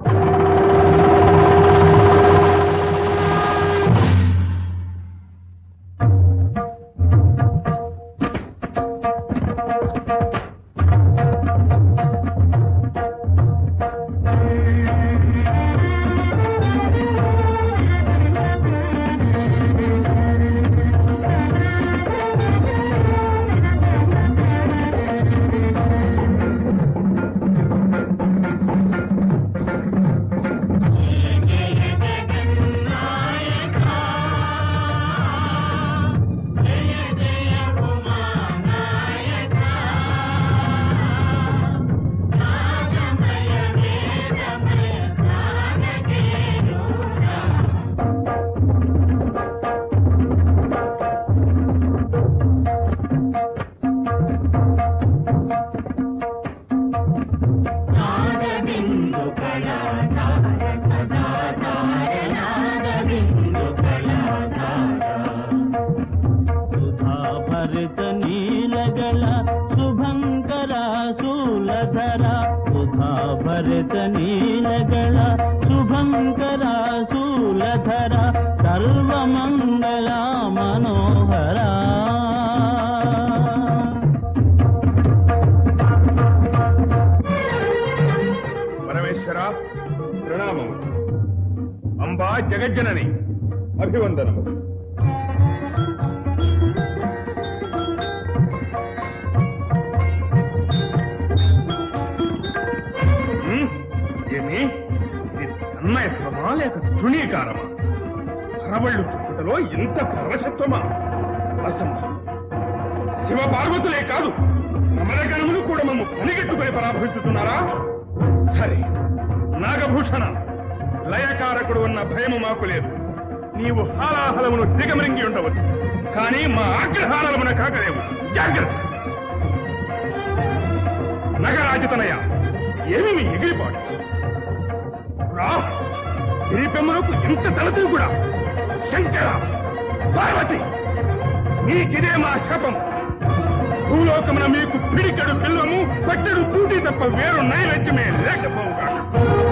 సుధాభరిత నీలగల శుభంకర శూలధర సుధాభరిత నీలగల శుభంకర శూలధర సర్వమంగళ మనోహర పరమేశ్వర ప్రణామము అంబా జగజ్జనని అభివందనము ఉమ్, ఏమి ఇది తన్మయత్వమా లేక తృణీకారమా పరవళ్ళు చుట్టుటలో ఇంత పరవశత్వమా అసంభవం శివ పార్వతులే కాదు సమరగణములు కూడా మమ్ము పనిగట్టుకుని పరాభవించుతున్నారా సరే నాగభూషణ లయకారకుడు ఉన్న భయము మాకు లేదు నీవు హాలాహలమును దిగమరింగి ఉండవచ్చు కానీ మా ఆగ్రహాలమున కాకలేవు జాగ్రత్త నగరాజతనయ ఏమి మీ ఎగిరిపాటు రా గిరిపెమ్మలకు ఇంత తలతూ కూడా శంకర పార్వతి నీకిదే మా శపం భూలోకమున మీకు పిడికెడు పిల్లము పట్టెడు తూటి తప్ప వేరు నైవేద్యమే లేకపోవుగా